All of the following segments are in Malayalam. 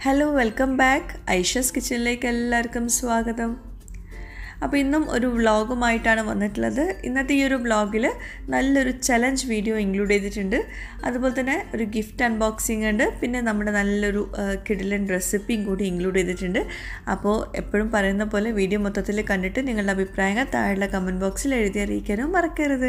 ഹലോ വെൽക്കം ബാക്ക് ഐഷസ് കിച്ചണിലേക്ക് എല്ലാവർക്കും സ്വാഗതം അപ്പോൾ ഇന്നും ഒരു വ്ളോഗുമായിട്ടാണ് വന്നിട്ടുള്ളത് ഇന്നത്തെ ഈ ഒരു വ്ളോഗിൽ നല്ലൊരു ചലഞ്ച് വീഡിയോ ഇൻക്ലൂഡ് ചെയ്തിട്ടുണ്ട് അതുപോലെ തന്നെ ഒരു ഗിഫ്റ്റ് അൺബോക്സിംഗ് ഉണ്ട് പിന്നെ നമ്മുടെ നല്ലൊരു കിടിലൻ റെസിപ്പിയും കൂടി ഇൻക്ലൂഡ് ചെയ്തിട്ടുണ്ട് അപ്പോൾ എപ്പോഴും പറയുന്ന പോലെ വീഡിയോ മൊത്തത്തിൽ കണ്ടിട്ട് നിങ്ങളുടെ അഭിപ്രായങ്ങൾ താഴെയുള്ള കമൻറ്റ് ബോക്സിൽ എഴുതി അറിയിക്കാനും മറക്കരുത്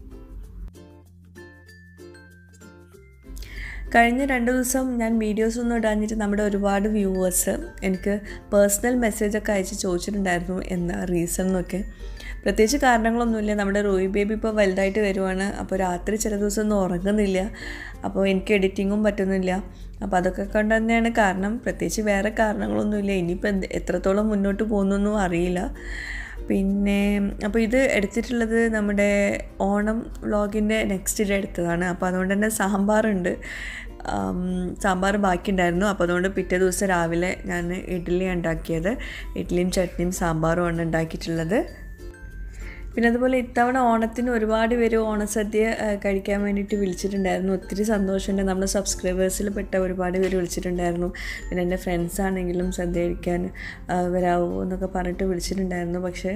കഴിഞ്ഞ രണ്ട് ദിവസം ഞാൻ വീഡിയോസ് ഒന്നും ഇടാഞ്ഞിട്ട് നമ്മുടെ ഒരുപാട് വ്യൂവേഴ്സ് എനിക്ക് പേഴ്സണൽ മെസ്സേജൊക്കെ അയച്ച് ചോദിച്ചിട്ടുണ്ടായിരുന്നു എന്താ റീസൺ എന്നൊക്കെ പ്രത്യേകിച്ച് കാരണങ്ങളൊന്നുമില്ല നമ്മുടെ റോയി ബേബി ഇപ്പോൾ വലുതായിട്ട് വരുവാണ് അപ്പോൾ രാത്രി ചില ദിവസം ഒന്നും ഉറങ്ങുന്നില്ല അപ്പോൾ എനിക്ക് എഡിറ്റിങ്ങും പറ്റുന്നില്ല അപ്പോൾ അതൊക്കെ കൊണ്ട് തന്നെയാണ് കാരണം പ്രത്യേകിച്ച് വേറെ കാരണങ്ങളൊന്നുമില്ല ഇനിയിപ്പോൾ എന്ത് എത്രത്തോളം മുന്നോട്ട് പോകുന്നൊന്നും അറിയില്ല പിന്നെ അപ്പോൾ ഇത് എടുത്തിട്ടുള്ളത് നമ്മുടെ ഓണം വ്ളോഗിൻ്റെ നെക്സ്റ്റ് ഡേ എടുത്തതാണ് അപ്പോൾ അതുകൊണ്ട് തന്നെ സാമ്പാറുണ്ട് സാമ്പാർ ബാക്കിയുണ്ടായിരുന്നു അപ്പോൾ അതുകൊണ്ട് പിറ്റേ ദിവസം രാവിലെ ഞാൻ ഇഡ്ഡലി ഉണ്ടാക്കിയത് ഇഡ്ഡലിയും ചട്നിയും സാമ്പാറുമാണ് ഉണ്ടാക്കിയിട്ടുള്ളത് പിന്നെ അതുപോലെ ഇത്തവണ ഓണത്തിന് ഒരുപാട് പേര് ഓണസദ്യ കഴിക്കാൻ വേണ്ടിയിട്ട് വിളിച്ചിട്ടുണ്ടായിരുന്നു ഒത്തിരി സന്തോഷമുണ്ട് നമ്മുടെ സബ്സ്ക്രൈബേഴ്സിൽ പെട്ട ഒരുപാട് പേര് വിളിച്ചിട്ടുണ്ടായിരുന്നു പിന്നെ എൻ്റെ ഫ്രണ്ട്സ് ആണെങ്കിലും സദ്യ കഴിക്കാൻ വരാവോ എന്നൊക്കെ പറഞ്ഞിട്ട് വിളിച്ചിട്ടുണ്ടായിരുന്നു പക്ഷേ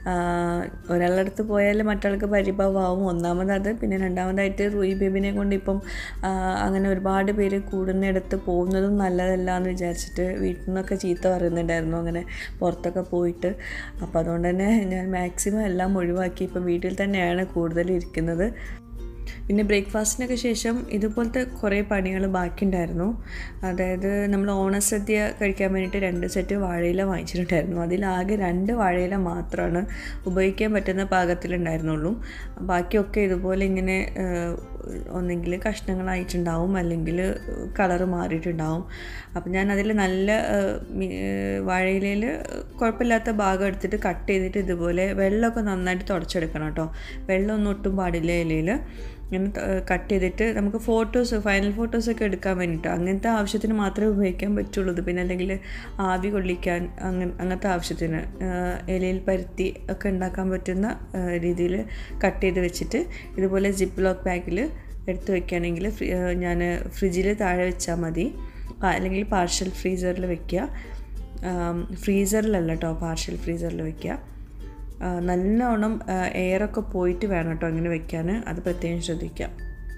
ഒരാളുടെ അടുത്ത് പോയാൽ മറ്റാൾക്ക് പരിഭവമാവും ഒന്നാമത് അത് പിന്നെ രണ്ടാമതായിട്ട് റൂയി ബേബിനെ കൊണ്ട് ഇപ്പം അങ്ങനെ ഒരുപാട് പേര് കൂടുന്നിടത്ത് പോകുന്നതും നല്ലതല്ല എന്ന് വിചാരിച്ചിട്ട് വീട്ടിൽ നിന്നൊക്കെ ചീത്ത പറയുന്നുണ്ടായിരുന്നു അങ്ങനെ പുറത്തൊക്കെ പോയിട്ട് അപ്പോൾ അതുകൊണ്ട് തന്നെ ഞാൻ മാക്സിമം എല്ലാം ഒഴിവാക്കി ഇപ്പം വീട്ടിൽ തന്നെയാണ് കൂടുതൽ ഇരിക്കുന്നത് പിന്നെ ബ്രേക്ക്ഫാസ്റ്റിനൊക്കെ ശേഷം ഇതുപോലത്തെ കുറേ പണികൾ ബാക്കിയുണ്ടായിരുന്നു അതായത് നമ്മൾ ഓണസദ്യ കഴിക്കാൻ വേണ്ടിയിട്ട് രണ്ട് സെറ്റ് വാഴയില വാങ്ങിച്ചിട്ടുണ്ടായിരുന്നു അതിലാകെ രണ്ട് വാഴയില മാത്രമാണ് ഉപയോഗിക്കാൻ പറ്റുന്ന പാകത്തിലുണ്ടായിരുന്നുള്ളൂ ബാക്കിയൊക്കെ ഇതുപോലെ ഇങ്ങനെ ഒന്നെങ്കിൽ കഷ്ണങ്ങളായിട്ടുണ്ടാവും അല്ലെങ്കിൽ കളറ് മാറിയിട്ടുണ്ടാവും അപ്പം ഞാൻ അതിൽ നല്ല വാഴയിലയിൽ കുഴപ്പമില്ലാത്ത ഭാഗം എടുത്തിട്ട് കട്ട് ചെയ്തിട്ട് ഇതുപോലെ വെള്ളമൊക്കെ നന്നായിട്ട് തുടച്ചെടുക്കണം കേട്ടോ വെള്ളമൊന്നും ഒട്ടും പാടില്ല ഇലയിൽ ഇങ്ങനെ കട്ട് ചെയ്തിട്ട് നമുക്ക് ഫോട്ടോസ് ഫൈനൽ ഫോട്ടോസൊക്കെ എടുക്കാൻ വേണ്ടിയിട്ട് അങ്ങനത്തെ ആവശ്യത്തിന് മാത്രമേ ഉപയോഗിക്കാൻ പറ്റുള്ളൂ ഇത് പിന്നെ അല്ലെങ്കിൽ ആവി കൊള്ളിക്കാൻ അങ്ങനെ അങ്ങനത്തെ ആവശ്യത്തിന് ഇലയിൽ പരുത്തി ഒക്കെ ഉണ്ടാക്കാൻ പറ്റുന്ന രീതിയിൽ കട്ട് ചെയ്ത് വെച്ചിട്ട് ഇതുപോലെ ജിപ്പ് ലോക്ക് ബാഗിൽ എടുത്ത് വെക്കുകയാണെങ്കിൽ ഞാൻ ഫ്രിഡ്ജിൽ താഴെ വെച്ചാൽ മതി അല്ലെങ്കിൽ പാർഷ്യൽ ഫ്രീസറിൽ വെക്കുക ഫ്രീസറിലല്ല കേട്ടോ പാർഷ്യൽ ഫ്രീസറിൽ വെക്കുക നല്ലവണ്ണം എയറൊക്കെ പോയിട്ട് വേണം കേട്ടോ അങ്ങനെ വെക്കാൻ അത് പ്രത്യേകം ശ്രദ്ധിക്കാം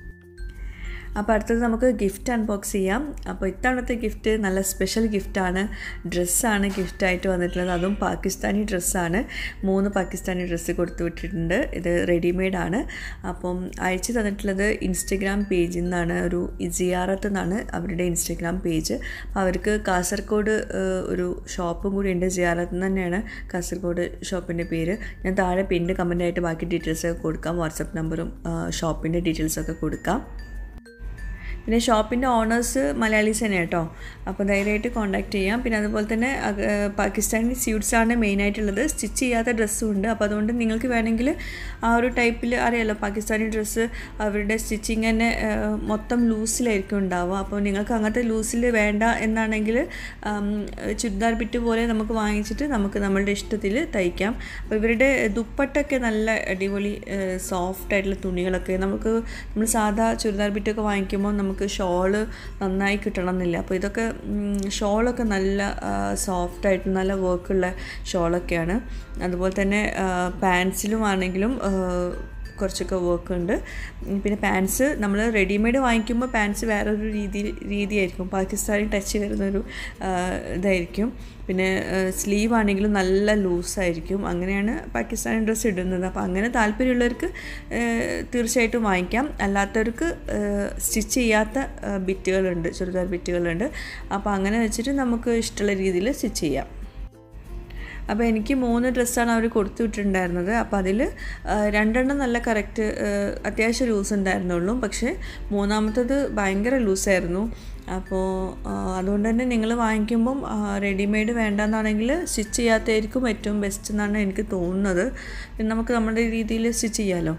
അപ്പോൾ അടുത്തത് നമുക്ക് ഗിഫ്റ്റ് അൺബോക്സ് ചെയ്യാം അപ്പോൾ ഇത്തവണത്തെ ഗിഫ്റ്റ് നല്ല സ്പെഷ്യൽ ഗിഫ്റ്റാണ് ഡ്രസ്സാണ് ഗിഫ്റ്റായിട്ട് വന്നിട്ടുള്ളത് അതും പാകിസ്ഥാനി ഡ്രസ്സാണ് മൂന്ന് പാകിസ്ഥാനി ഡ്രസ്സ് കൊടുത്തു വിട്ടിട്ടുണ്ട് ഇത് റെഡിമെയ്ഡാണ് അപ്പം അയച്ചു തന്നിട്ടുള്ളത് ഇൻസ്റ്റഗ്രാം പേജിൽ നിന്നാണ് ഒരു ജിയാറത്ത് നിന്നാണ് അവരുടെ ഇൻസ്റ്റഗ്രാം പേജ് അപ്പോൾ അവർക്ക് കാസർഗോഡ് ഒരു ഷോപ്പും കൂടി ഉണ്ട് ജിയാറത്ത് തന്നെയാണ് കാസർഗോഡ് ഷോപ്പിൻ്റെ പേര് ഞാൻ താഴെ പിന്നീട് കമൻ്റായിട്ട് ബാക്കി ഡീറ്റെയിൽസൊക്കെ കൊടുക്കാം വാട്സപ്പ് നമ്പറും ഷോപ്പിൻ്റെ ഡീറ്റെയിൽസൊക്കെ കൊടുക്കാം പിന്നെ ഷോപ്പിൻ്റെ ഓണേഴ്സ് മലയാളീസ് തന്നെ കേട്ടോ അപ്പോൾ ധൈര്യമായിട്ട് കോൺടാക്ട് ചെയ്യാം പിന്നെ അതുപോലെ തന്നെ പാകിസ്ഥാനി സ്യൂട്ട്സാണ് മെയിനായിട്ടുള്ളത് സ്റ്റിച്ച് ചെയ്യാത്ത ഡ്രസ്സും ഉണ്ട് അപ്പോൾ അതുകൊണ്ട് നിങ്ങൾക്ക് വേണമെങ്കിൽ ആ ഒരു ടൈപ്പിൽ അറിയാലോ പാകിസ്ഥാനി ഡ്രസ്സ് അവരുടെ സ്റ്റിച്ചിങ് തന്നെ മൊത്തം ലൂസിലായിരിക്കും ഉണ്ടാവുക അപ്പോൾ നിങ്ങൾക്ക് അങ്ങനത്തെ ലൂസിൽ വേണ്ട എന്നാണെങ്കിൽ ചുരിദാർ ബിറ്റ് പോലെ നമുക്ക് വാങ്ങിച്ചിട്ട് നമുക്ക് നമ്മളുടെ ഇഷ്ടത്തിൽ തയ്ക്കാം അപ്പോൾ ഇവരുടെ ദുപ്പട്ടൊക്കെ നല്ല അടിപൊളി സോഫ്റ്റ് ആയിട്ടുള്ള തുണികളൊക്കെ നമുക്ക് നമ്മൾ സാധാ ചുരിദാർ ബിറ്റൊക്കെ വാങ്ങിക്കുമ്പോൾ നമുക്ക് ഷോള് നന്നായി കിട്ടണം എന്നില്ല അപ്പോൾ ഇതൊക്കെ ഷോളൊക്കെ നല്ല സോഫ്റ്റായിട്ട് നല്ല വർക്കുള്ള ഷോളൊക്കെയാണ് അതുപോലെ തന്നെ പാൻസിലും ആണെങ്കിലും കുറച്ചൊക്കെ വർക്ക് ഉണ്ട് പിന്നെ പാൻസ് നമ്മൾ റെഡിമെയ്ഡ് വാങ്ങിക്കുമ്പോൾ പാൻസ് വേറൊരു രീതി രീതിയായിരിക്കും പാകിസ്ഥാനി ടച്ച് വരുന്നൊരു ഇതായിരിക്കും പിന്നെ സ്ലീവ് ആണെങ്കിലും നല്ല ലൂസായിരിക്കും അങ്ങനെയാണ് പാകിസ്ഥാനി ഡ്രസ്സ് ഇടുന്നത് അപ്പോൾ അങ്ങനെ താല്പര്യമുള്ളവർക്ക് തീർച്ചയായിട്ടും വാങ്ങിക്കാം അല്ലാത്തവർക്ക് സ്റ്റിച്ച് ചെയ്യാത്ത ബിറ്റുകളുണ്ട് ചുരിദാർ ബിറ്റുകളുണ്ട് അപ്പോൾ അങ്ങനെ വെച്ചിട്ട് നമുക്ക് ഇഷ്ടമുള്ള രീതിയിൽ സ്റ്റിച്ച് ചെയ്യാം അപ്പോൾ എനിക്ക് മൂന്ന് ഡ്രസ്സാണ് അവർ കൊടുത്തു വിട്ടിട്ടുണ്ടായിരുന്നത് അപ്പോൾ അതിൽ രണ്ടെണ്ണം നല്ല കറക്റ്റ് അത്യാവശ്യം ലൂസ് ഉണ്ടായിരുന്നുള്ളൂ പക്ഷേ മൂന്നാമത്തത് ഭയങ്കര ലൂസായിരുന്നു അപ്പോൾ അതുകൊണ്ട് തന്നെ നിങ്ങൾ വാങ്ങിക്കുമ്പം റെഡിമെയ്ഡ് വേണ്ടെന്നാണെങ്കിൽ സ്റ്റിച്ച് ചെയ്യാത്തതായിരിക്കും ഏറ്റവും ബെസ്റ്റ് എന്നാണ് എനിക്ക് തോന്നുന്നത് പിന്നെ നമുക്ക് നമ്മുടെ രീതിയിൽ സ്റ്റിച്ച് ചെയ്യാമല്ലോ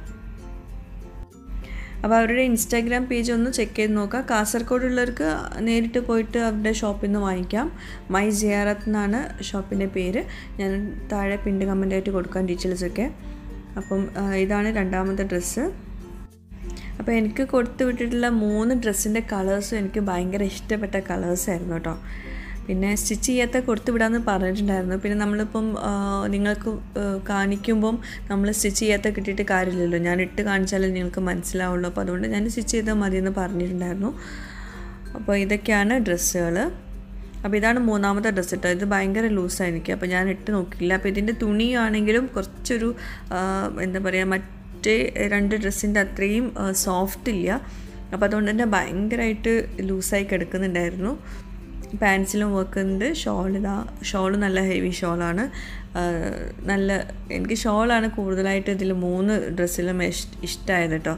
അപ്പോൾ അവരുടെ ഇൻസ്റ്റാഗ്രാം പേജ് ഒന്ന് ചെക്ക് ചെയ്ത് നോക്കാം കാസർഗോഡുള്ളവർക്ക് നേരിട്ട് പോയിട്ട് അവരുടെ ഷോപ്പിൽ നിന്ന് വാങ്ങിക്കാം മൈ ജിയാറത്ത് എന്നാണ് ഷോപ്പിൻ്റെ പേര് ഞാൻ താഴെ പിണ്ട് കമൻ്റായിട്ട് കൊടുക്കാൻ ഡീറ്റെയിൽസൊക്കെ അപ്പം ഇതാണ് രണ്ടാമത്തെ ഡ്രസ്സ് അപ്പോൾ എനിക്ക് കൊടുത്തു വിട്ടിട്ടുള്ള മൂന്ന് ഡ്രസ്സിൻ്റെ കളേഴ്സും എനിക്ക് ഭയങ്കര ഇഷ്ടപ്പെട്ട കളേഴ്സായിരുന്നു കേട്ടോ പിന്നെ സ്റ്റിച്ച് ചെയ്യാത്ത കൊടുത്തു വിടാമെന്ന് പറഞ്ഞിട്ടുണ്ടായിരുന്നു പിന്നെ നമ്മളിപ്പം ആ, നിങ്ങൾക്ക് ആ, കാണിക്കുമ്പം നമ്മൾ സ്റ്റിച്ച് ചെയ്യാത്ത കിട്ടിയിട്ട് കാര്യമില്ലല്ലോ ഞാൻ ഇട്ട് കാണിച്ചാലേ നിങ്ങൾക്ക് മനസ്സിലാവുള്ളൂ അപ്പോൾ അതുകൊണ്ട് ഞാൻ സ്റ്റിച്ച് ചെയ്താൽ മതിയെന്ന് പറഞ്ഞിട്ടുണ്ടായിരുന്നു അപ്പോൾ ഇതൊക്കെയാണ് ഡ്രസ്സുകൾ അപ്പോൾ ഇതാണ് മൂന്നാമത്തെ ഡ്രസ്സ് ഇട്ടോ ഇത് ഭയങ്കര ലൂസാണ് എനിക്ക് അപ്പോൾ ഞാൻ ഇട്ട് നോക്കിയില്ല അപ്പോൾ ഇതിൻ്റെ തുണിയാണെങ്കിലും കുറച്ചൊരു ആ, എന്താ പറയുക മറ്റേ രണ്ട് ഡ്രസ്സിൻ്റെ അത്രയും സോഫ്റ്റ് ഇല്ല അപ്പോൾ അതുകൊണ്ട് തന്നെ ഭയങ്കരമായിട്ട് ലൂസായി കിടക്കുന്നുണ്ടായിരുന്നു പാൻസിലും വർക്ക് ഉണ്ട് ഷോൾ ഇതാ ഷോൾ നല്ല ഹെവി ഷോളാണ് നല്ല എനിക്ക് ഷോളാണ് കൂടുതലായിട്ട് ഇതിൽ മൂന്ന് ഡ്രസ്സിലും ഇഷ് ഇഷ്ടമായത് കേട്ടോ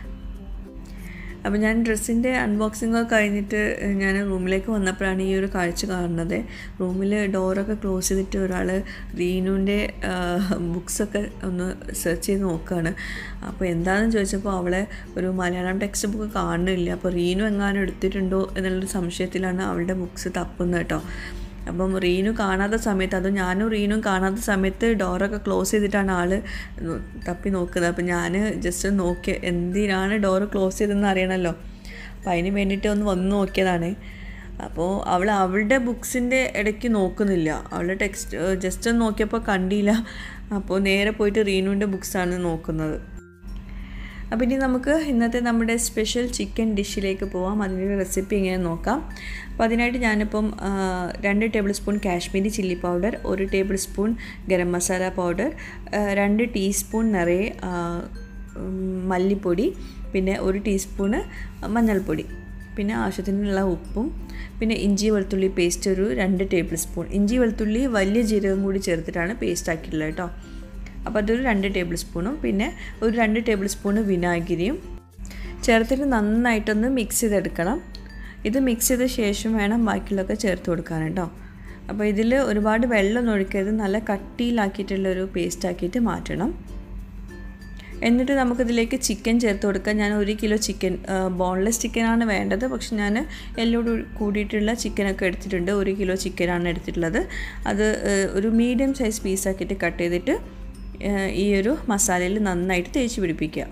അപ്പോൾ ഞാൻ ഡ്രസ്സിൻ്റെ അൺബോക്സിംഗ് ഒക്കെ കഴിഞ്ഞിട്ട് ഞാൻ റൂമിലേക്ക് വന്നപ്പോഴാണ് ഈ ഒരു കാഴ്ച കാണുന്നത് റൂമിൽ ഡോറൊക്കെ ക്ലോസ് ചെയ്തിട്ട് ഒരാൾ റീനുവിൻ്റെ ബുക്സൊക്കെ ഒന്ന് സെർച്ച് ചെയ്ത് നോക്കുകയാണ് അപ്പോൾ എന്താണെന്ന് ചോദിച്ചപ്പോൾ അവളെ ഒരു മലയാളം ടെക്സ്റ്റ് ബുക്ക് കാണുന്നില്ല അപ്പോൾ റീനു എങ്ങാനും എടുത്തിട്ടുണ്ടോ എന്നുള്ളൊരു സംശയത്തിലാണ് അവളുടെ ബുക്സ് തപ്പുന്നത് കേട്ടോ അപ്പം റീനു കാണാത്ത സമയത്ത് അതും ഞാനും റീനും കാണാത്ത സമയത്ത് ഡോറൊക്കെ ക്ലോസ് ചെയ്തിട്ടാണ് ആൾ തപ്പി നോക്കുന്നത് അപ്പം ഞാൻ ജസ്റ്റ് നോക്കി എന്തിനാണ് ഡോറ് ക്ലോസ് ചെയ്തതെന്ന് അറിയണമല്ലോ അപ്പം അതിന് വേണ്ടിയിട്ട് ഒന്ന് വന്ന് നോക്കിയതാണ് അപ്പോൾ അവൾ അവളുടെ ബുക്സിൻ്റെ ഇടയ്ക്ക് നോക്കുന്നില്ല അവളുടെ ടെക്സ്റ്റ് ജസ്റ്റ് ഒന്ന് നോക്കിയപ്പോൾ കണ്ടില്ല അപ്പോൾ നേരെ പോയിട്ട് റീനുവിൻ്റെ ബുക്സാണ് നോക്കുന്നത് അപ്പോൾ ഇനി നമുക്ക് ഇന്നത്തെ നമ്മുടെ സ്പെഷ്യൽ ചിക്കൻ ഡിഷിലേക്ക് പോവാം അതിൻ്റെ റെസിപ്പി ഇങ്ങനെ നോക്കാം അപ്പോൾ അതിനായിട്ട് ഞാനിപ്പം ആ, രണ്ട് tablespoon Kashmiri chilli powder ഒരു tablespoon garam masala powder ആ, രണ്ട് ടീസ്പൂൺ നിറയെ ആ, ഉം, മല്ലിപ്പൊടി പിന്നെ ഒരു ടീസ്പൂണ് മഞ്ഞൾപ്പൊടി പിന്നെ ആവശ്യത്തിനുള്ള ഉപ്പും പിന്നെ ഇഞ്ചി വെളുത്തുള്ളി പേസ്റ്റ് ഒരു രണ്ട് ടേബിൾ സ്പൂൺ ഇഞ്ചി വെളുത്തുള്ളി വലിയ ജീരകം കൂടി ചേർത്തിട്ടാണ് പേസ്റ്റ് ആക്കിയിട്ടുള്ളത് കേട്ടോ അപ്പോൾ അതൊരു രണ്ട് ടേബിൾ സ്പൂണും പിന്നെ ഒരു രണ്ട് ടേബിൾ സ്പൂണ് വിനാഗിരിയും ചേർത്തിട്ട് നന്നായിട്ടൊന്ന് മിക്സ് ചെയ്തെടുക്കണം ഇത് മിക്സ് ചെയ്ത ശേഷം വേണം ബാക്കിയുള്ളതൊക്കെ ചേർത്ത് കൊടുക്കാൻ കേട്ടോ അപ്പോൾ ഇതിൽ ഒരുപാട് വെള്ളം ഒഴിക്കരുത് നല്ല കട്ടിയിലാക്കിയിട്ടുള്ളൊരു പേസ്റ്റ് ആക്കിയിട്ട് മാറ്റണം എന്നിട്ട് നമുക്കിതിലേക്ക് ചിക്കൻ ചേർത്ത് കൊടുക്കാം ഞാൻ ഒരു കിലോ ചിക്കൻ ബോൺലെസ് ചിക്കനാണ് വേണ്ടത് പക്ഷെ ഞാൻ എല്ലോട് കൂടിയിട്ടുള്ള ചിക്കനൊക്കെ എടുത്തിട്ടുണ്ട് ഒരു കിലോ ചിക്കനാണ് എടുത്തിട്ടുള്ളത് അത് ഏഹ്, ഒരു മീഡിയം സൈസ് പീസാക്കിയിട്ട് കട്ട് ചെയ്തിട്ട് ഏഹ്, ഈ ഒരു മസാലയിൽ നന്നായിട്ട് തേച്ച് പിടിപ്പിക്കുക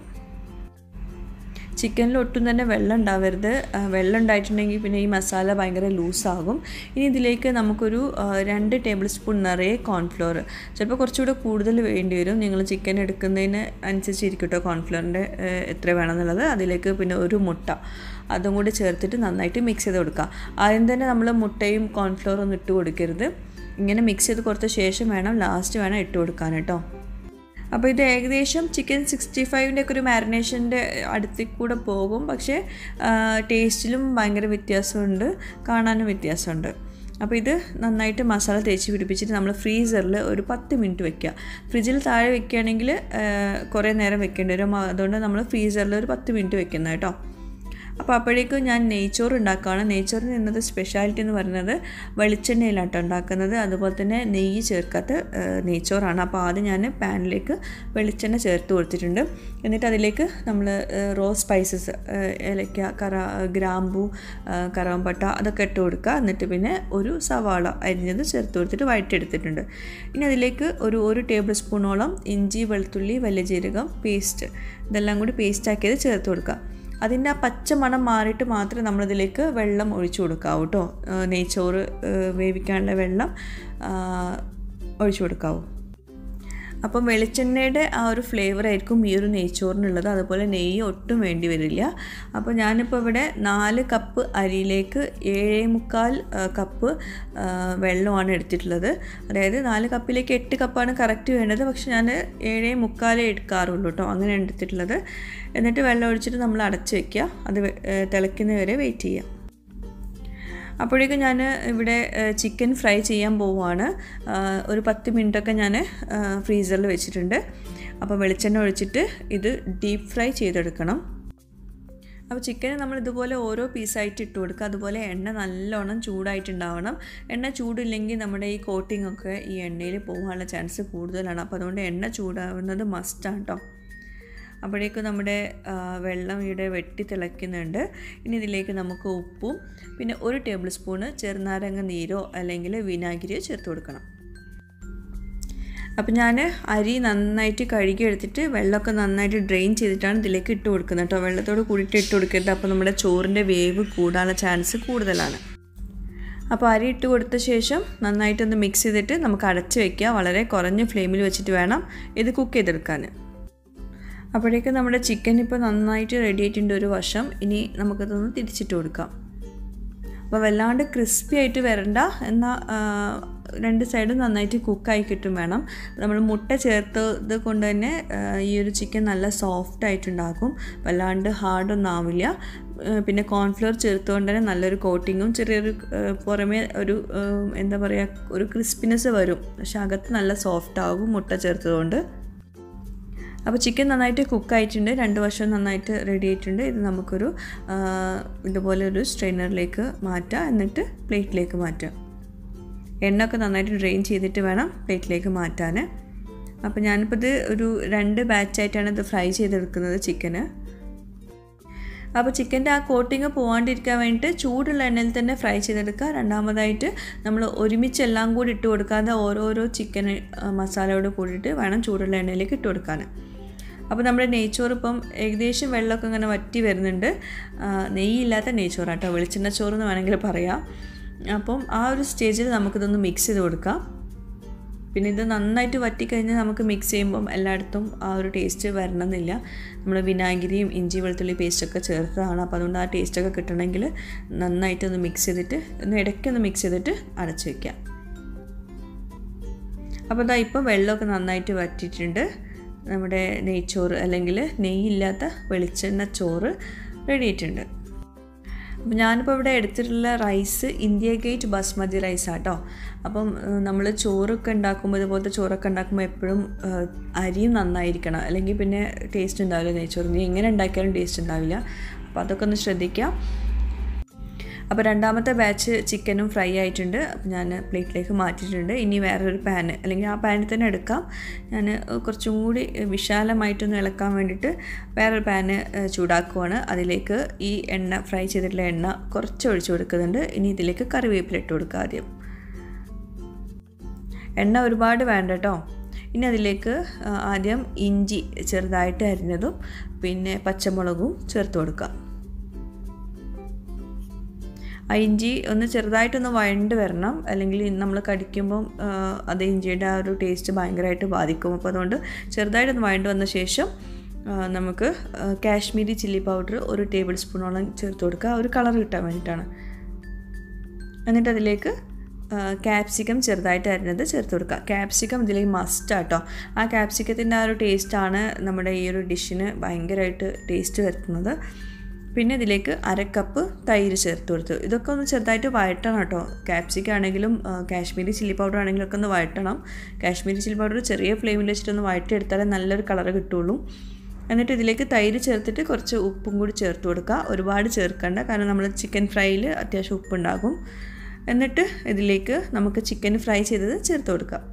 ചിക്കനിൽ ഒട്ടും തന്നെ വെള്ളം ഉണ്ടാവരുത് ആ, വെള്ളം ഉണ്ടായിട്ടുണ്ടെങ്കിൽ പിന്നെ ഈ മസാല ഭയങ്കര ലൂസാകും ഇനി ഇതിലേക്ക് നമുക്കൊരു ആ, രണ്ട് ടേബിൾ സ്പൂൺ നിറയെ കോൺഫ്ലോർ ചിലപ്പോൾ കുറച്ചുകൂടെ കൂടുതൽ വേണ്ടി വരും നിങ്ങൾ ചിക്കൻ എടുക്കുന്നതിന് അനുസരിച്ചിരിക്കും കേട്ടോ കോൺഫ്ലോറിൻ്റെ എത്ര വേണമെന്നുള്ളത് അതിലേക്ക് പിന്നെ ഒരു മുട്ട അതും കൂടി ചേർത്തിട്ട് നന്നായിട്ട് മിക്സ് ചെയ്ത് കൊടുക്കുക ആദ്യം തന്നെ നമ്മൾ മുട്ടയും കോൺഫ്ലോറും ഒന്നും ഇട്ട് കൊടുക്കരുത് ഇങ്ങനെ മിക്സ് ചെയ്ത് കൊടുത്ത ശേഷം വേണം ലാസ്റ്റ് വേണം ഇട്ട് കൊടുക്കാൻ കേട്ടോ അപ്പോൾ ഇത് ഏകദേശം ചിക്കൻ സിക്സ്റ്റി ഫൈവിൻ്റെ ഒക്കെ ഒരു മാരിനേഷൻ്റെ അടുത്തിൽ കൂടെ പോകും പക്ഷേ ടേസ്റ്റിലും ഭയങ്കര വ്യത്യാസമുണ്ട് കാണാനും വ്യത്യാസമുണ്ട് അപ്പോൾ ഇത് നന്നായിട്ട് മസാല തേച്ച് പിടിപ്പിച്ചിട്ട് നമ്മൾ ഫ്രീസറിൽ ഒരു പത്ത് മിനിറ്റ് വെക്കുക ഫ്രിഡ്ജിൽ താഴെ വെക്കുകയാണെങ്കിൽ കുറേ നേരം വെക്കേണ്ടി വരും അതുകൊണ്ട് നമ്മൾ ഫ്രീസറിൽ ഒരു പത്ത് മിനിറ്റ് വെക്കുന്നത് കേട്ടോ അപ്പോൾ അപ്പോഴേക്കും ഞാൻ നെയ്ച്ചോറ് ഉണ്ടാക്കുകയാണ് നെയ്ച്ചോറിന് ഇന്നത്തെ സ്പെഷ്യാലിറ്റി എന്ന് പറയുന്നത് വെളിച്ചെണ്ണയിലാട്ടോ ഉണ്ടാക്കുന്നത് അതുപോലെ തന്നെ നെയ്യ് ചേർക്കാത്ത ആ, നെയ്ച്ചോറാണ് അപ്പോൾ ആദ്യം ഞാൻ പാനിലേക്ക് വെളിച്ചെണ്ണ ചേർത്ത് കൊടുത്തിട്ടുണ്ട് എന്നിട്ട് അതിലേക്ക് നമ്മൾ റോ സ്പൈസസ് ഏലക്ക കറ ഗ്രാമ്പു ആ, കറാമ്പട്ട അതൊക്കെ ഇട്ട് കൊടുക്കുക എന്നിട്ട് പിന്നെ ഒരു സവാള അരിഞ്ഞത് ചേർത്ത് കൊടുത്തിട്ട് വഴറ്റിയെടുത്തിട്ടുണ്ട് ഇനി അതിലേക്ക് ഒരു ഒരു ടേബിൾ സ്പൂണോളം ഇഞ്ചി വെളുത്തുള്ളി വലിയ ജീരകം പേസ്റ്റ് ഇതെല്ലാം കൂടി പേസ്റ്റ് ആക്കിയത് ചേർത്ത് കൊടുക്കുക അതിൻ്റെ ആ പച്ച മണം മാറിയിട്ട് മാത്രമേ നമ്മളിതിലേക്ക് വെള്ളം ഒഴിച്ചു കൊടുക്കാവൂ കേട്ടോ നെയ്ച്ചോറ് ഏഹ്, വേവിക്കാനുള്ള വെള്ളം ആ, ഒഴിച്ചു കൊടുക്കാവൂ അപ്പം വെളിച്ചെണ്ണയുടെ ആ ഒരു ഫ്ലേവർ ആയിരിക്കും ഈ ഒരു നെയ്ച്ചോറിനുള്ളത് അതുപോലെ നെയ്യ് ഒട്ടും വേണ്ടി വരില്ല അപ്പോൾ ഞാനിപ്പോൾ ഇവിടെ നാല് കപ്പ് അരിയിലേക്ക് ഏഴേ മുക്കാൽ ആ, കപ്പ് ആ, വെള്ളമാണ് എടുത്തിട്ടുള്ളത് അതായത് നാല് കപ്പിലേക്ക് എട്ട് കപ്പാണ് കറക്റ്റ് വേണ്ടത് പക്ഷെ ഞാൻ ഏഴേ മുക്കാലേ എടുക്കാറുള്ളൂ കേട്ടോ അങ്ങനെ എടുത്തിട്ടുള്ളത് എന്നിട്ട് വെള്ളം ഒഴിച്ചിട്ട് നമ്മൾ അടച്ച് വെക്കുക അത് വെ- ഏ, തിളയ്ക്കുന്നവരെ വെയിറ്റ് ചെയ്യുക അപ്പോഴേക്കും ഞാൻ ഇവിടെ ചിക്കൻ ഫ്രൈ ചെയ്യാൻ പോവുകയാണ് ആ, ഒരു പത്ത് മിനിറ്റൊക്കെ ഞാൻ ഫ്രീസറിൽ വെച്ചിട്ടുണ്ട് അപ്പോൾ വെളിച്ചെണ്ണ ഒഴിച്ചിട്ട് ഇത് ഡീപ്പ് ഫ്രൈ ചെയ്തെടുക്കണം അപ്പോൾ ചിക്കന് നമ്മൾ ഇതുപോലെ ഓരോ പീസായിട്ട് ഇട്ട് കൊടുക്കുക അതുപോലെ എണ്ണ നല്ലോണം ചൂടായിട്ടുണ്ടാവണം എണ്ണ ചൂടില്ലെങ്കിൽ നമ്മുടെ ഈ കോട്ടിംഗ് ഒക്കെ ഈ എണ്ണയിൽ പോകാനുള്ള ചാൻസ് കൂടുതലാണ് അപ്പോൾ അതുകൊണ്ട് എണ്ണ ചൂടാവുന്നത് മസ്റ്റാണ് കേട്ടോ അപ്പോഴേക്കും നമ്മുടെ ആ, വെള്ളം ഇവിടെ വെട്ടി തിളയ്ക്കുന്നുണ്ട് ഇനി ഇതിലേക്ക് നമുക്ക് ഉപ്പും പിന്നെ ഒരു ടേബിൾ സ്പൂണ് ചെറുനാരങ്ങ നീരോ അല്ലെങ്കിൽ വിനാഗിരിയോ ചേർത്ത് കൊടുക്കണം അപ്പം ഞാൻ അരി നന്നായിട്ട് കഴുകി എടുത്തിട്ട് വെള്ളമൊക്കെ നന്നായിട്ട് ഡ്രെയിൻ ചെയ്തിട്ടാണ് ഇതിലേക്ക് ഇട്ട് കൊടുക്കുന്നത് കേട്ടോ വെള്ളത്തോട് കൂടിയിട്ട് ഇട്ട് കൊടുക്കരുത് അപ്പോൾ നമ്മുടെ ചോറിൻ്റെ വേവ് കൂടാനുള്ള ചാൻസ് കൂടുതലാണ് അപ്പോൾ അരി ഇട്ട് കൊടുത്ത ശേഷം നന്നായിട്ടൊന്ന് മിക്സ് ചെയ്തിട്ട് നമുക്ക് അടച്ച് വയ്ക്കുക വളരെ കുറഞ്ഞ ഫ്ലെയിമിൽ വെച്ചിട്ട് വേണം ഇത് കുക്ക് ചെയ്തെടുക്കാൻ അപ്പോഴേക്കും നമ്മുടെ ചിക്കൻ ഇപ്പോൾ നന്നായിട്ട് റെഡി ആയിട്ടുണ്ട് ഒരു വശം ഇനി നമുക്കതൊന്ന് തിരിച്ചിട്ട് കൊടുക്കാം അപ്പോൾ വല്ലാണ്ട് ക്രിസ്പി ആയിട്ട് വരണ്ട എന്നാൽ രണ്ട് സൈഡും നന്നായിട്ട് കുക്കായി കിട്ടും വേണം നമ്മൾ മുട്ട ചേർത്തത് കൊണ്ട് തന്നെ ഈ ഒരു ചിക്കൻ നല്ല സോഫ്റ്റ് ആയിട്ടുണ്ടാക്കും വല്ലാണ്ട് ഹാർഡൊന്നും ആവില്ല പിന്നെ കോൺഫ്ലവർ ചേർത്തുകൊണ്ട് തന്നെ നല്ലൊരു കോട്ടിങ്ങും ചെറിയൊരു പുറമേ ഒരു എന്താ പറയുക ഒരു ക്രിസ്പിനെസ് വരും പക്ഷെ അകത്ത് നല്ല സോഫ്റ്റ് ആകും മുട്ട ചേർത്തതുകൊണ്ട് അപ്പോൾ ചിക്കൻ നന്നായിട്ട് കുക്കായിട്ടുണ്ട് രണ്ട് വശവും നന്നായിട്ട് റെഡി ആയിട്ടുണ്ട് ഇത് നമുക്കൊരു ഇതുപോലെ ഒരു സ്ട്രെയിനറിലേക്ക് മാറ്റാം എന്നിട്ട് പ്ലേറ്റിലേക്ക് മാറ്റാം എണ്ണ ഒക്കെ നന്നായിട്ട് ഡ്രെയിൻ ചെയ്തിട്ട് വേണം പ്ലേറ്റിലേക്ക് മാറ്റാൻ അപ്പോൾ ഞാനിപ്പോൾ ഇത് ഒരു രണ്ട് ബാച്ചായിട്ടാണ് ഇത് ഫ്രൈ ചെയ്തെടുക്കുന്നത് ചിക്കന് അപ്പോൾ ചിക്കൻ്റെ ആ കോട്ടിങ് പോകാണ്ടിരിക്കാൻ വേണ്ടിയിട്ട് ചൂടുള്ള എണ്ണയിൽ തന്നെ ഫ്രൈ ചെയ്തെടുക്കുക രണ്ടാമതായിട്ട് നമ്മൾ ഒരുമിച്ച് എല്ലാം കൂടി ഇട്ട് കൊടുക്കാതെ ഓരോരോ ചിക്കൻ മസാലയോട് കൂടിയിട്ട് വേണം ചൂടുള്ള എണ്ണയിലേക്ക് ഇട്ട് കൊടുക്കാൻ അപ്പോൾ നമ്മുടെ നെയ്ച്ചോറ് ഇപ്പം ഏകദേശം വെള്ളമൊക്കെ ഇങ്ങനെ വറ്റി വരുന്നുണ്ട് നെയ്യില്ലാത്ത നെയ്ച്ചോറാട്ടോ വെളിച്ചെണ്ണ ചോറ് എന്ന് വേണമെങ്കിൽ പറയാം അപ്പം ആ ഒരു സ്റ്റേജിൽ നമുക്കിതൊന്ന് മിക്സ് ചെയ്ത് കൊടുക്കാം പിന്നെ ഇത് നന്നായിട്ട് വറ്റിക്കഴിഞ്ഞാൽ നമുക്ക് മിക്സ് ചെയ്യുമ്പം എല്ലായിടത്തും ആ ഒരു ടേസ്റ്റ് വരണമെന്നില്ല നമ്മൾ വിനാഗിരിയും ഇഞ്ചി വെളുത്തുള്ളി പേസ്റ്റൊക്കെ ചേർത്തതാണ് അപ്പോൾ അതുകൊണ്ട് ആ ടേസ്റ്റൊക്കെ കിട്ടണമെങ്കിൽ നന്നായിട്ടൊന്ന് മിക്സ് ചെയ്തിട്ട് ഒന്ന് ഇടയ്ക്കൊന്ന് മിക്സ് ചെയ്തിട്ട് അടച്ചു വയ്ക്കാം അപ്പോൾ ഇതാ ഇപ്പോൾ വെള്ളമൊക്കെ നന്നായിട്ട് വറ്റിയിട്ടുണ്ട് നമ്മുടെ നെയ്ച്ചോറ് അല്ലെങ്കിൽ നെയ്യില്ലാത്ത വെളിച്ചെണ്ണ ചോറ് റെഡി ആയിട്ടുണ്ട് അപ്പം ഞാനിപ്പോൾ ഇവിടെ എടുത്തിട്ടുള്ള rice India Gate basmati rice ആട്ടോ അപ്പം നമ്മൾ ചോറൊക്കെ ഉണ്ടാക്കുമ്പോൾ ഇതുപോലത്തെ ചോറൊക്കെ ഉണ്ടാക്കുമ്പോൾ എപ്പോഴും അരിയും നന്നായിരിക്കണം അല്ലെങ്കിൽ പിന്നെ ടേസ്റ്റ് ഉണ്ടാവില്ല നെയ്ച്ചോറ് ഇനി എങ്ങനെ ഉണ്ടാക്കിയാലും ടേസ്റ്റ് ഉണ്ടാവില്ല അപ്പോൾ അതൊക്കെ ഒന്ന് ശ്രദ്ധിക്കാം അപ്പോൾ രണ്ടാമത്തെ ബാച്ച് ചിക്കനും ഫ്രൈ ആയിട്ടുണ്ട് അപ്പോൾ ഞാൻ പ്ലേറ്റിലേക്ക് മാറ്റിയിട്ടുണ്ട് ഇനി വേറൊരു പാന് അല്ലെങ്കിൽ ആ പാനിൽ തന്നെ എടുക്കാം ഞാൻ കുറച്ചും കൂടി വിശാലമായിട്ടൊന്ന് ഇളക്കാൻ വേണ്ടിയിട്ട് വേറൊരു പാന് ചൂടാക്കുവാണ് അതിലേക്ക് ഈ എണ്ണ ഫ്രൈ ചെയ്തിട്ടുള്ള എണ്ണ കുറച്ച് ഒഴിച്ചു കൊടുക്കുന്നുണ്ട് ഇനി ഇതിലേക്ക് കറിവേപ്പില ഇട്ട് കൊടുക്കുക ആദ്യം എണ്ണ ഒരുപാട് വേണ്ട കേട്ടോ ഇനി അതിലേക്ക് ആദ്യം ഇഞ്ചി ചെറുതായിട്ട് അരിഞ്ഞതും പിന്നെ പച്ചമുളകും ചേർത്ത് കൊടുക്കാം ആ ഇഞ്ചി ഒന്ന് ചെറുതായിട്ടൊന്ന് വഴണ്ട് വരണം അല്ലെങ്കിൽ നമ്മൾ കടിക്കുമ്പം അത് ഇഞ്ചിയുടെ ആ ഒരു ടേസ്റ്റ് ഭയങ്കരമായിട്ട് ബാധിക്കും അപ്പോൾ അതുകൊണ്ട് ചെറുതായിട്ടൊന്ന് വഴണ്ട് വന്ന ശേഷം നമുക്ക് കാശ്മീരി ചില്ലി പൗഡർ ഒരു ടേബിൾ സ്പൂണോളം ചേർത്ത് കൊടുക്കുക ഒരു കളർ കിട്ടാൻ വേണ്ടിയിട്ടാണ് എന്നിട്ട് അതിലേക്ക് ക്യാപ്സിക്കം ചെറുതായിട്ട് അരിഞ്ഞത് ചേർത്ത് കൊടുക്കുക ക്യാപ്സിക്കം ഇതിലേക്ക് മസ്റ്റ് ആട്ടോ ആ ക്യാപ്സിക്കത്തിൻ്റെ ആ ഒരു ടേസ്റ്റാണ് നമ്മുടെ ഈ ഒരു ഡിഷിന് ഭയങ്കരമായിട്ട് ടേസ്റ്റ് വരുത്തുന്നത് പിന്നെ ഇതിലേക്ക് അരക്കപ്പ് തൈര് ചേർത്ത് കൊടുത്തു ഇതൊക്കെ ഒന്ന് ചെറുതായിട്ട് വഴറ്റണം കേട്ടോ ക്യാപ്സിക്ക ആണെങ്കിലും കാശ്മീരി ചില്ലി പൗഡർ ആണെങ്കിലും ഒക്കെ ഒന്ന് വഴറ്റണം കാശ്മീരി ചില്ലി പൗഡർ ചെറിയ ഫ്ലെയിമിൽ വെച്ചിട്ടൊന്ന് വഴറ്റിയെടുത്താലേ നല്ലൊരു കളർ കിട്ടുള്ളൂ എന്നിട്ട് ഇതിലേക്ക് തൈര് ചേർത്തിട്ട് കുറച്ച് ഉപ്പും കൂടി ചേർത്ത് കൊടുക്കുക ഒരുപാട് ചേർക്കണ്ട കാരണം നമ്മൾ ചിക്കൻ ഫ്രൈയിൽ അത്യാവശ്യം ഉപ്പുണ്ടാകും എന്നിട്ട് ഇതിലേക്ക് നമുക്ക് ചിക്കൻ ഫ്രൈ ചെയ്തത് ചേർത്ത് കൊടുക്കാം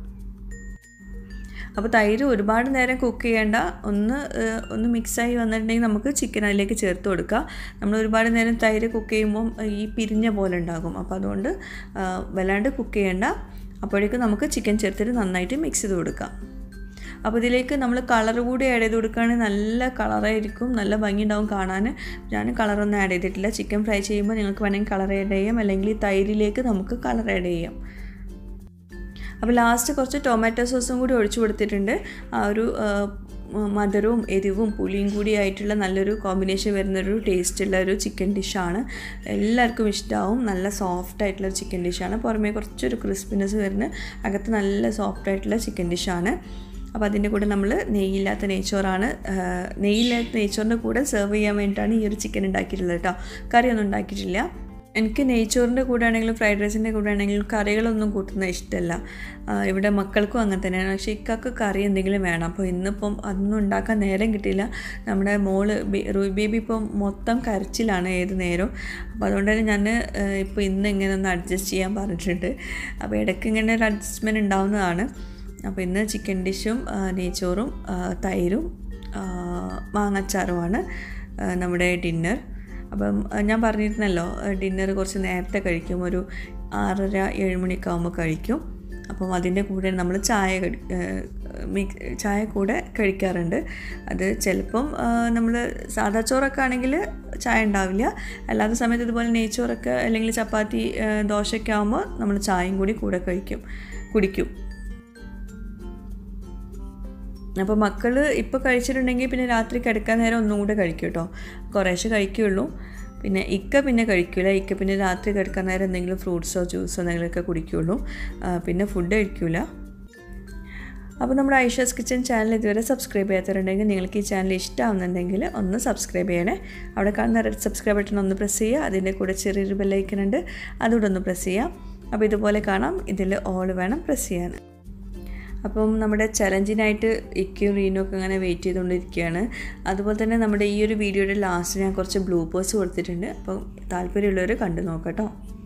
അപ്പോൾ തൈര് ഒരുപാട് നേരം കുക്ക് ചെയ്യേണ്ട ഒന്ന് ഒന്ന് മിക്സായി വന്നിട്ടുണ്ടെങ്കിൽ നമുക്ക് ചിക്കൻ അതിലേക്ക് ചേർത്ത് കൊടുക്കുക നമ്മൾ ഒരുപാട് നേരം തൈര് കുക്ക് ചെയ്യുമ്പം ഈ പിരിഞ്ഞ പോലെ ഉണ്ടാകും അപ്പോൾ അതുകൊണ്ട് വല്ലാണ്ട് കുക്ക് ചെയ്യേണ്ട അപ്പോഴേക്കും നമുക്ക് ചിക്കൻ ചേർത്തിട്ട് നന്നായിട്ട് മിക്സ് ചെയ്ത് കൊടുക്കാം അപ്പോൾ ഇതിലേക്ക് നമ്മൾ കളർ കൂടി ആഡ് ചെയ്ത് കൊടുക്കുകയാണെങ്കിൽ നല്ല കളറായിരിക്കും നല്ല ഭംഗി ഉണ്ടാവും കാണാൻ ഞാൻ കളറൊന്നും ആഡ് ചെയ്തിട്ടില്ല ചിക്കൻ ഫ്രൈ ചെയ്യുമ്പോൾ നിങ്ങൾക്ക് വേണമെങ്കിൽ കളർ ആഡ് ചെയ്യാം അല്ലെങ്കിൽ തൈരിലേക്ക് നമുക്ക് കളർ ആഡ് ചെയ്യാം അപ്പോൾ ലാസ്റ്റ് കുറച്ച് ടൊമാറ്റോ സോസും കൂടി ഒഴിച്ചു കൊടുത്തിട്ടുണ്ട് ആ ഒരു മധുരവും എരിവും പുളിയും കൂടി ആയിട്ടുള്ള നല്ലൊരു കോമ്പിനേഷൻ വരുന്നൊരു ടേസ്റ്റുള്ള ഒരു ചിക്കൻ ഡിഷാണ് എല്ലാവർക്കും ഇഷ്ടമാവും നല്ല സോഫ്റ്റ് ആയിട്ടുള്ള ചിക്കൻ ഡിഷാണ് പുറമേ കുറച്ചൊരു ക്രിസ്പിനെസ് വരുന്ന അകത്ത് നല്ല സോഫ്റ്റ് ആയിട്ടുള്ള ചിക്കൻ ഡിഷാണ് അപ്പോൾ അതിൻ്റെ കൂടെ നമ്മൾ നെയ്യില്ലാത്ത നെയ്ച്ചോറാണ് നെയ്യില്ലാത്ത നെയ്ച്ചോറിൻ്റെ കൂടെ സെർവ് ചെയ്യാൻ വേണ്ടിയിട്ടാണ് ഈ ഒരു ചിക്കൻ ഉണ്ടാക്കിയിട്ടുള്ളത് കേട്ടോ കറിയൊന്നും ഉണ്ടാക്കിയിട്ടില്ല എനിക്ക് നെയ്ച്ചോറിൻ്റെ കൂടെ ആണെങ്കിലും ഫ്രൈഡ് റൈസിൻ്റെ കൂടെ ആണെങ്കിലും കറികളൊന്നും കൂട്ടുന്ന ഇഷ്ടമല്ല ഇവിടെ മക്കൾക്കും അങ്ങനെ തന്നെയാണ് പക്ഷേ ഇക്കാക്ക് കറി എന്തെങ്കിലും വേണം അപ്പോൾ ഇന്നിപ്പം അതൊന്നും ഉണ്ടാക്കാൻ നേരം കിട്ടിയില്ല നമ്മുടെ മോള് റൂബി ബേബി ഇപ്പം മൊത്തം കരച്ചിലാണ് ഏത് നേരവും അപ്പോൾ അതുകൊണ്ട് തന്നെ ഞാൻ ഇപ്പോൾ ഇന്ന് ഇങ്ങനെ ഒന്ന് അഡ്ജസ്റ്റ് ചെയ്യാൻ പറഞ്ഞിട്ടുണ്ട് അപ്പോൾ ഇടയ്ക്ക് ഇങ്ങനെ ഒരു അഡ്ജസ്റ്റ്മെൻറ്റ് ഉണ്ടാവുന്നതാണ് അപ്പോൾ ഇന്ന് ചിക്കൻ ഡിഷും നെയ്ച്ചോറും തൈരും മാങ്ങച്ചാറുമാണ് നമ്മുടെ ഡിന്നർ അപ്പം ഞാൻ പറഞ്ഞിരുന്നല്ലോ ഡിന്നർ കുറച്ച് നേരത്തെ കഴിക്കും ഒരു ആറര ഏഴ് മണിയൊക്കെ ആകുമ്പോൾ കഴിക്കും അപ്പം അതിൻ്റെ കൂടെ നമ്മൾ ചായ മിക്സ് ചായ കൂടെ കഴിക്കാറുണ്ട് അത് ചിലപ്പം നമ്മൾ സാദാ ചോറൊക്കെ ആണെങ്കിൽ ചായ ഉണ്ടാവില്ല അല്ലാത്ത സമയത്ത് ഇതുപോലെ നെയ്ച്ചോറൊക്കെ അല്ലെങ്കിൽ ചപ്പാത്തി ആ, ദോശയൊക്കെ ആകുമ്പോൾ നമ്മൾ ചായയും കൂടി കൂടെ കഴിക്കും കുടിക്കും അപ്പോൾ മക്കൾ ഇപ്പോൾ കഴിച്ചിട്ടുണ്ടെങ്കിൽ പിന്നെ രാത്രി കിടക്കാൻ നേരം ഒന്നും കൂടെ കഴിക്കും കേട്ടോ കുറേശ്ശെ കഴിക്കുകയുള്ളൂ പിന്നെ ഇക്ക പിന്നെ കഴിക്കില്ല ഇക്ക പിന്നെ രാത്രി കിടക്കാൻ നേരം എന്തെങ്കിലും ഫ്രൂട്ട്സോ ജ്യൂസോ എന്തെങ്കിലുമൊക്കെ കുടിക്കുകയുള്ളൂ ആ, പിന്നെ ഫുഡ് കഴിക്കില്ല അപ്പോൾ നമ്മുടെ ഐഷാസ് കിച്ചൻ ചാനൽ ഇതുവരെ സബ്സ്ക്രൈബ് ചെയ്യാത്തവരുണ്ടെങ്കിൽ നിങ്ങൾക്ക് ഈ ചാനൽ ഇഷ്ടമാവുന്നുണ്ടെങ്കിൽ ഒന്ന് സബ്സ്ക്രൈബ് ചെയ്യണേ അവിടെ കാണുന്ന റെഡ് സബ്സ്ക്രൈബ് ബട്ടൺ ഒന്ന് പ്രസ് ചെയ്യുക അതിൻ്റെ കൂടെ ചെറിയൊരു ബെല്ലൈക്കൺ ഉണ്ട് അതുകൂടെ ഒന്ന് പ്രസ് ചെയ്യാം അപ്പോൾ ഇതുപോലെ കാണാം ഇതിൽ ഓൾ വേണം പ്രസ് ചെയ്യാൻ അപ്പം നമ്മുടെ ചലഞ്ചിനായിട്ട് ഇക്കും റീനും ഒക്കെ അങ്ങനെ വെയിറ്റ് ചെയ്തുകൊണ്ടിരിക്കുകയാണ് അതുപോലെ തന്നെ നമ്മുടെ ഈ ഒരു വീഡിയോയുടെ ലാസ്റ്റ് ഞാൻ കുറച്ച് ബ്ലൂപ്പേഴ്സ് കൊടുത്തിട്ടുണ്ട് അപ്പം താല്പര്യമുള്ളവർ കണ്ടു നോക്കട്ടോ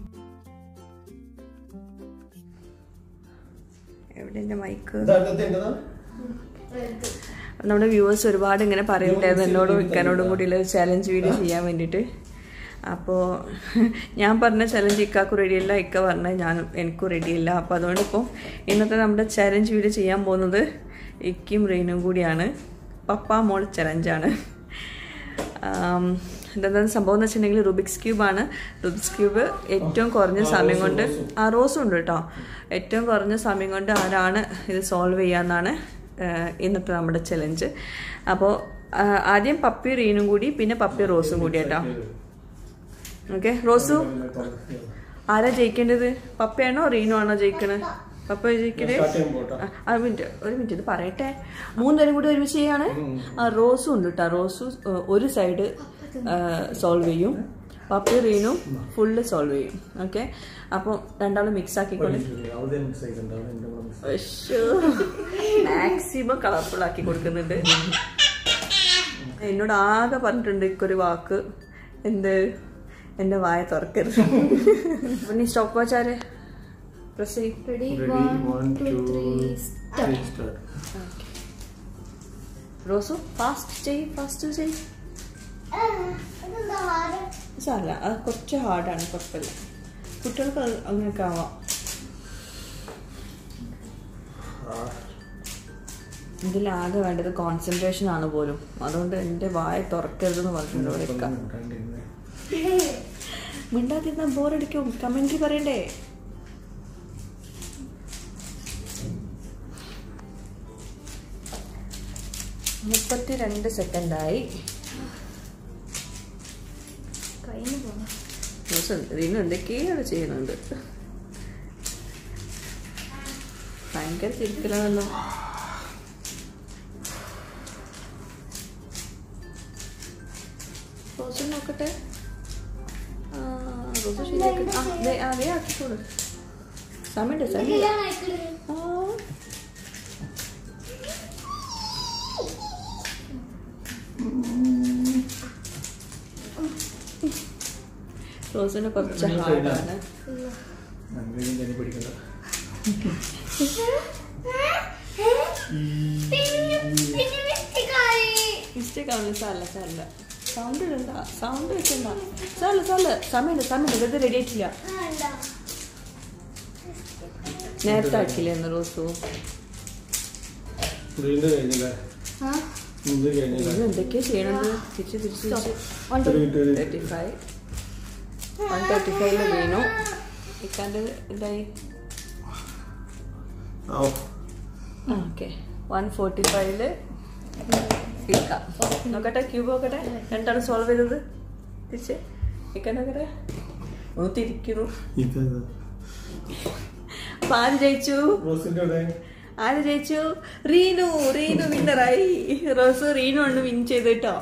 എവിടെ എൻ്റെ മൈക്ക് നമ്മുടെ വ്യൂവേഴ്സ് ഒരുപാട് ഇങ്ങനെ പറയുന്നുണ്ടായിരുന്നു എന്നോടും ഇക്കാനോടും കൂടിയുള്ള ഒരു ചലഞ്ച് വീഡിയോ ചെയ്യാൻ വേണ്ടിയിട്ട് അപ്പോൾ ഞാൻ പറഞ്ഞ ചലഞ്ച് ഇക്കാക്കും റെഡിയല്ല ഇക്ക പറഞ്ഞ ഞാൻ എനിക്കും റെഡിയില്ല അപ്പോൾ അതുകൊണ്ട് ഇപ്പോൾ ഇന്നത്തെ നമ്മുടെ ചലഞ്ച് വീഡിയോ ചെയ്യാൻ പോകുന്നത് ഇക്കും റെയിനും കൂടിയാണ് പപ്പ മോൾ ചലഞ്ചാണ് എന്താണ് സംഭവം എന്ന് വെച്ചിട്ടുണ്ടെങ്കിൽ റുബിക്സ് ക്യൂബാണ് റുബിക്സ് ക്യൂബ് ഏറ്റവും കുറഞ്ഞ സമയം കൊണ്ട് ആ റോസും ഉണ്ട് കേട്ടോ ഏറ്റവും കുറഞ്ഞ സമയം കൊണ്ട് ആരാണ് ഇത് സോൾവ് ചെയ്യാന്നാണ് ആഹ് ഇന്നത്തെ നമ്മുടെ ചലഞ്ച് അപ്പോൾ ആദ്യം പപ്പി റീനും കൂടി പിന്നെ പപ്പി റോസും കൂടി കേട്ടോ ഓക്കെ റോസു ആരാ ജയിക്കേണ്ടത് പപ്പയാണോ റീനു ആണോ ജയിക്കണത് പപ്പ ജയിക്കണേ ആ, ആ മിനിറ്റ് ഒരു മിനിറ്റ് ഇത് പറയട്ടെ മൂന്നുപേരും കൂടി ഒരുമിച്ച് ചെയ്യാണ് ആ റോസും ഉണ്ട് കേട്ടോ റോസു ഏഹ്, ഒരു സൈഡ് സോൾവ് ചെയ്യും പപ്പി റീനും ഫുള്ള് സോൾവ് ചെയ്യും ഓക്കെ അപ്പോൾ രണ്ടാളും മിക്സ് ആക്കിക്കൊണ്ട് മാക്സിമം കളർഫുൾ ആക്കി കൊടുക്കുന്നുണ്ട് എന്നോട് ആകെ പറഞ്ഞിട്ടുണ്ട് ഇക്കൊരു വാക്ക് എന്ത് എന്റെ വായ തുറക്കരുത് അപ്പൊ നീ സ്റ്റോപ്പ് വാച്ചാല് പ്രസ് ചെയ്യും Ready? One, two, three, start. Rose fast ചെയ് ഫാസ്റ്റ് ചെയ് സാറില്ല അത് കുറച്ച് ഹാർഡാണ് കുഴപ്പമില്ല കുട്ടികൾക്ക് അത് അങ്ങനെയൊക്കെ ആവാം ഇതിലാകെ വേണ്ടത് കോൺസെൻട്രേഷൻ ആണ് പോലും അതുകൊണ്ട് എൻ്റെ വായ തുറക്കരുതെന്ന് പറഞ്ഞിട്ടുണ്ട് ഇവിടെ ഇക്ക. മിണ്ടാതിരുന്ന ബോറടിക്കും കമൻറ്റ് പറയണ്ടേ മുപ്പത്തി രണ്ട് സെക്കൻഡായി കഴിഞ്ഞു പോണം ഇതിന് എന്തൊക്കെയാണ് ചെയ്യുന്നുണ്ട് ഭയങ്കര തിരിക്കലാണല്ലോ റോസ് നോക്കട്ടെ ആ, റോസ് ശരിയാക്കി ആ ദേ ആ ദേ ആക്കിക്കോളൂ സമയമുണ്ട് സമയം ആ റോസിന് കുറച്ച് ഹാർഡാണ് മിസ്റ്റേക്ക് ആവുന്നില്ല സാറില്ല സാറില്ല സൗണ്ട് ഇടണ്ട സൗണ്ട് വെക്കണ്ട സാറില്ല സാറില്ല സമയമുണ്ട് സമയമുണ്ട് വെറുതെ റെഡി ആയിട്ടില്ല നേരത്തെ ആക്കില്ലേ എന്ന് റോസു ഇത് എന്തൊക്കെയാ ചെയ്യണത് തിരിച്ച് തിരിച്ച് തിരിച്ച് തേർട്ടി ഫൈവ് വൺ തേർട്ടി ഫൈവില് വീണു ഇക്കാൻ്റെ എന്തായി ഓക്കെ വൺ ഫോർട്ടി ഫൈവില് ഇക്ക നോക്കട്ടെ ക്യൂബ് നോക്കട്ടെ രണ്ടാണ് സോൾവ് ചെയ്തത് തിരിച്ച് ഇക്ക നോക്കട്ടെ ഒന്ന് തിരിക്കുന്നു അപ്പൊ ആര് ജയിച്ചു ആര് ജയിച്ചു റീനു റീനു വിന്നറായി റോസ് റീനു ആണ് വിൻ ചെയ്ത് കേട്ടോ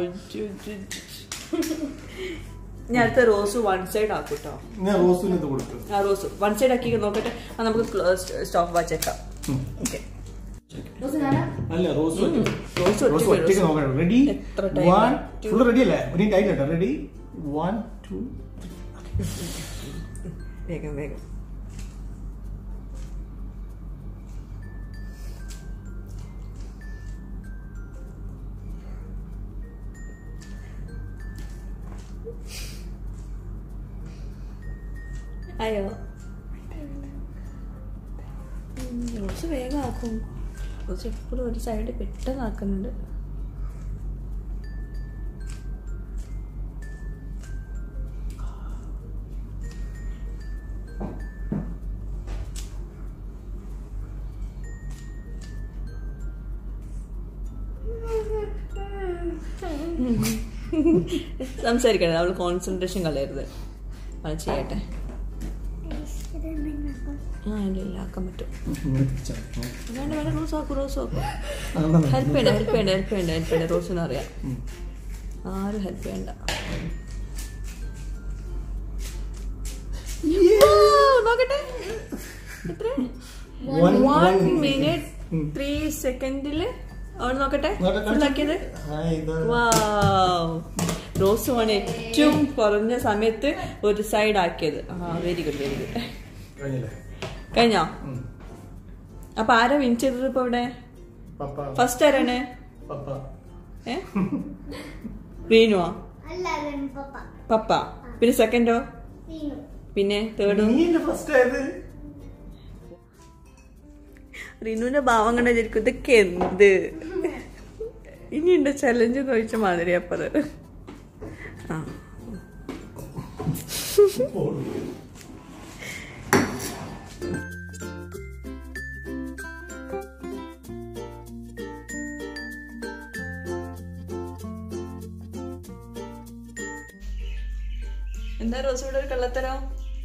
ഞാൻ അടുത്ത റോസ് വൺ സൈഡ് ആക്കും കേട്ടോ ഞാൻ റോസിന് ഇത് കൊടുത്തു ആ റോസ് വൺ സൈഡ് ആക്കി നോക്കട്ടെ ആ നമുക്ക് സ്റ്റോപ്പ് വാച്ച് വെക്കാം ഓക്കെ അല്ല റോസ് റോസ് റോസ് ഒറ്റയ്ക്ക് ഒറ്റയ്ക്ക് നോക്കണം റെഡി എത്ര time വൺ ആ? ഫുൾ റെഡി അല്ലേ ഒരു ടൈം കേട്ടോ റെഡി വൺ ടു വേഗം വേഗം അയ്യോ ഉം, റോസ് വേഗം ആക്കും കുറച്ച് എപ്പോഴും ഒരു സൈഡ് പെട്ടെന്ന് ആക്കുന്നുണ്ട് സംസാരിക്കണേ അവൾ കോൺസെൻട്രേഷൻ കളയരുത് അത് ചെയ്യട്ടെ ആ ഇല്ല ഇല്ല ആക്കാൻ പറ്റും വേണ്ട വേണ്ട റോസ് ആക്കൂ റോസ് ആക്കൂ ഹെൽപ്പ് ചെയ്യണ്ട ഹെൽപ്പ് ചെയ്യണ്ട ഹെൽപ്പ് ചെയ്യണ്ട ഹെൽപ്പ് ചെയ്യണ്ട റോസിന് അറിയാം ആരും ഹെൽപ്പ് ചെയ്യണ്ട Wow, നോക്കട്ടെ എത്ര വൺ മിനിറ്റ് ത്രീ സെക്കൻഡില് അവൾ നോക്കട്ടെ ഫുള്ളാക്കിയത് വാവ് റോസ് ആണ് ഏറ്റവും കുറഞ്ഞ സമയത്ത് ഒരു സൈഡ് ആക്കിയത് ആ വെരി ഗുഡ് വെരി ഗുഡ് കഴിഞ്ഞില്ലേ കഴിഞ്ഞോ അപ്പൊ ആരാ വിൻ ചെയ്തത് ഇപ്പൊ ഇവിടെ പപ്പ ഫസ്റ്റ് ആരാണ് പപ്പ ഏ റീനുവാ അല്ല അതാണ് പപ്പ പപ്പ പിന്നെ സെക്കൻഡോ സീനു പിന്നെ തേർഡോ നീ ഫസ്റ്റ് ആയത് റിനുവിന്റെ ഭാവം കണ്ട വിചാരിക്കും ഇതൊക്കെ എന്ത് ഇനിയുണ്ട് ചലഞ്ച് എന്ന് ചോദിച്ച മാതിരി അപ്പത് ആ എന്താ റോസ് ഇവിടെ ഒരു കള്ളത്തരോ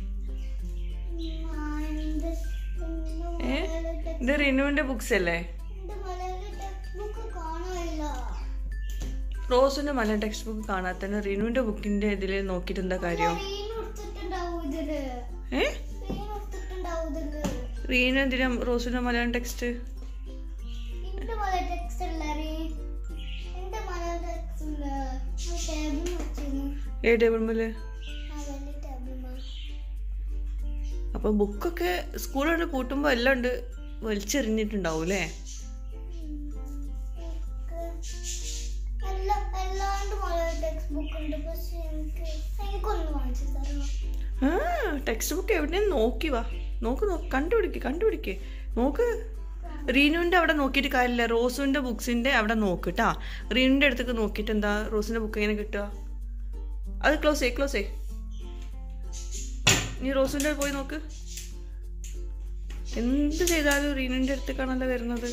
ഏ ഇത് റിനുവിന്റെ ബുക്സ് അല്ലേ ബുക്ക് കാണാനില്ല റോസിന്റെ മലയാളം ടെക്സ്റ്റ് ബുക്ക് കാണാത്തന്നെ റിനുവിന്റെ ബുക്കിന്റെ ഇതില് നോക്കിയിട്ട് എന്താ കാര്യം റീൻ എടുത്തിട്ടുണ്ടാവും ഇതില് ഏ റീൻ എടുത്തിട്ടുണ്ടാവും ഇതില് റീനു എന്തിനാ റോസിന്റെ മലയാളം ടെക്സ്റ്റ് എന്റെ മല ടെക്സ്റ്റ് അല്ല റീൻ എന്റെ മല ടെക്സ്റ്റ് ഉണ്ട് ടേബിൾ വെച്ചിരുന്നു ഏ ടേബിൾമേല് ആ വലിയ ടേബിൾ അപ്പൊ ബുക്കൊക്കെ സ്കൂളോട് പൂട്ടുമ്പോ എല്ലാം ഉണ്ട് വലിച്ചെറിഞ്ഞിട്ടുണ്ടാവും അല്ലേ എല്ലാ എല്ലാണ്ട് മലയാളം ടെക്സ്റ്റ് ബുക്ക് ഉണ്ട് പക്ഷെ എനിക്ക് എനിക്കൊന്ന് വാങ്ങിച്ചു തരണം ആ ടെക്സ്റ്റ് ബുക്ക് എവിടെയും നോക്കി വാ നോക്ക് നോക്ക് കണ്ടുപിടിക്ക് കണ്ടുപിടിക്ക് നോക്ക് റീനുവിന്റെ അവിടെ നോക്കിയിട്ട് കാര്യമില്ല റോസുവിന്റെ ബുക്സിന്റെ അവിടെ നോക്ക് ട്ടാ റീനുവിന്റെ അടുത്തേക്ക് നോക്കിയിട്ട് എന്താ റോസിന്റെ ബുക്ക് എങ്ങനെ കിട്ടുക അത് ക്ലോസ് ചെയ് ക്ലോസ് ചെയ് നീ റോസിന്റെ പോയി നോക്ക് എന്ത് ചെയ്താലും റീനുവിന്റെ അടുത്തേക്കാണല്ലോ വരുന്നത്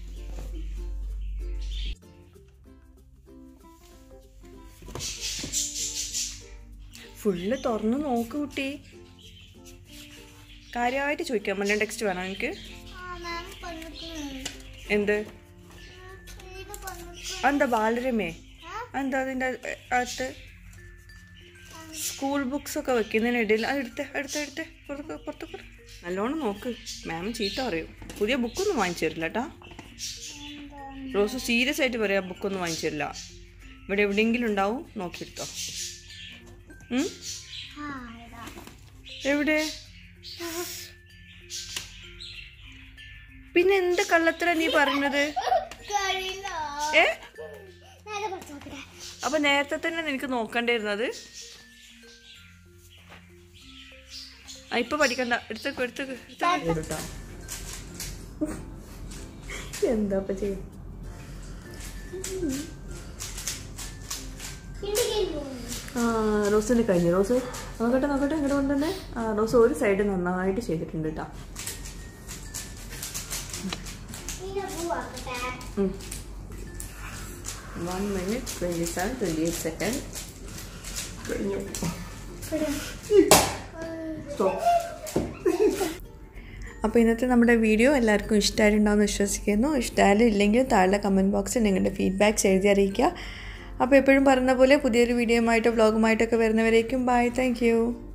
ഫുള്ള് തുറന്ന് നോക്ക് കുട്ടി കാര്യമായിട്ട് ചോദിക്കാം മലയാളം ടെക്സ്റ്റ് വേണോ എനിക്ക് ആ മാം പറഞ്ഞിട്ടുണ്ട് എന്ത് റീന പറഞ്ഞിട്ടുണ്ട് എന്താ ബാലരമേ എന്താ അതിൻ്റെ അകത്ത് സ്കൂൾ ബുക്സ് ഒക്കെ വെക്കുന്നതിനിടയിൽ അത് എടുത്തേ എടുത്തേ എടുത്തേ പുറത്ത് പുറത്ത് പുറത്ത് നല്ലോണം നോക്ക് മാം ചീത്ത പറയും പുതിയ ബുക്കൊന്നും വാങ്ങിച്ചു തരില്ല കേട്ടാ റോസ് സീരിയസ് ആയിട്ട് പറയാം ബുക്കൊന്നും വാങ്ങിച്ചു തരില്ല ഇവിടെ എവിടെയെങ്കിലും ഉണ്ടാവും നോക്കിയെടുത്തോ ഉം? ആ ഇതാ എവിടെ പിന്നെ എന്ത് കള്ളത്തര നീ പറഞ്ഞത് കഴിയില്ല ഏ നേരെ കുറച്ച് നോക്കട്ടെ അപ്പൊ നേരത്തെ തന്നെ നിനക്ക് നോക്കണ്ടായിരുന്നത് ആ ഇപ്പൊ പഠിക്കണ്ട എടുത്തേക്ക് എടുത്തേക്ക് എടുത്തേക്ക് എന്താ ഇപ്പൊ ചെയ്യും കിണ്ടിക്കയിൽ പോകുന്നു ആ റോസിന് കഴിഞ്ഞു റോസ് നോക്കട്ടെ നോക്കട്ടെ ഇങ്ങോട്ട് കൊണ്ടുതന്നെ ആ റോസ് ഒരു സൈഡ് നന്നായിട്ട് ചെയ്തിട്ടുണ്ട് കേട്ടോ റീന പോവാക്കട്ടെ one minute twenty seven twenty eight second കഴിഞ്ഞു അപ്പോൾ ഇന്നത്തെ നമ്മുടെ വീഡിയോ എല്ലാവർക്കും ഇഷ്ടമായിട്ടുണ്ടാവുമെന്ന് വിശ്വസിക്കുന്നു ഇഷ്ടമായാലും ഇല്ലെങ്കിൽ താഴെ കമൻറ്റ് ബോക്സിൽ നിങ്ങളുടെ ഫീഡ്ബാക്ക്സ് എഴുതി അറിയിക്കുക അപ്പോൾ എപ്പോഴും പറഞ്ഞ പോലെ പുതിയൊരു വീഡിയോയുമായിട്ടോ വ്ളോഗുമായിട്ടൊക്കെ വരുന്നവരേക്കും ബൈ താങ്ക് യു